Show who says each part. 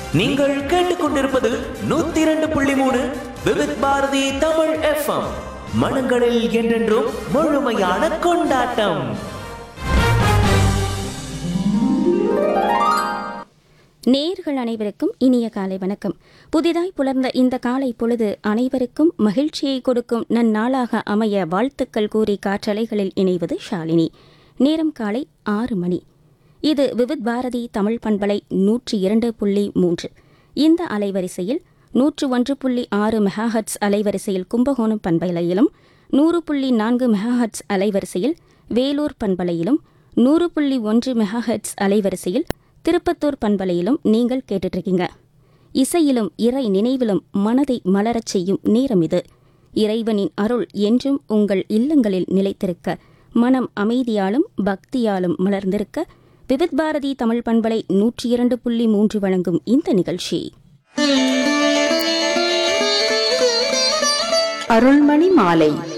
Speaker 1: நீங்கள் கேட்டுக்கொண்டிருப்பது நூத்தி இரண்டு புள்ளி மூணு விவித் பாரதி தமிழ் எஃப்எம் மனங்களில் என்றென்றும் முழுமையான கொண்டாட்டம்
Speaker 2: நேர்கள் அனைவருக்கும் இனிய காலை வணக்கம் புதிதாய் புலர்ந்த இந்த காலை பொழுது அனைவருக்கும் மகிழ்ச்சியை கொடுக்கும் நன்னாளாக அமைய வாழ்த்துக்கள் கூறி காற்றலைகளில் இணைவது ஷாலினி நேரம் காலை ஆறு மணி இது விவித் பாரதி தமிழ் பண்பலை நூற்றி இரண்டு புள்ளி மூன்று இந்த அலைவரிசையில் நூற்று ஒன்று புள்ளி ஆறு மெகாஹட்ஸ் அலைவரிசையில் கும்பகோணம் பண்பலையிலும் நூறு புள்ளி நான்கு மெகாஹட்ஸ் அலைவரிசையில் வேலூர் பண்பலையிலும் நூறு புள்ளி ஒன்று மெகாஹட்ஸ் அலைவரிசையில் திருப்பத்தூர் பண்பலையிலும் நீங்கள் கேட்டுட்ருக்கீங்க இசையிலும் இறை நினைவிலும் மனதை மலரச் செய்யும் நேரம் இது இறைவனின் அருள் என்றும் உங்கள் இல்லங்களில் நிலைத்திருக்க மனம் அமைதியாலும் பக்தியாலும் மலர்ந்திருக்க விவித் பாரதி தமிழ் பண்பலை நூற்றி இரண்டு புள்ளி மூன்று வழங்கும் இந்த நிகழ்ச்சி
Speaker 3: அருள்மணி மாலை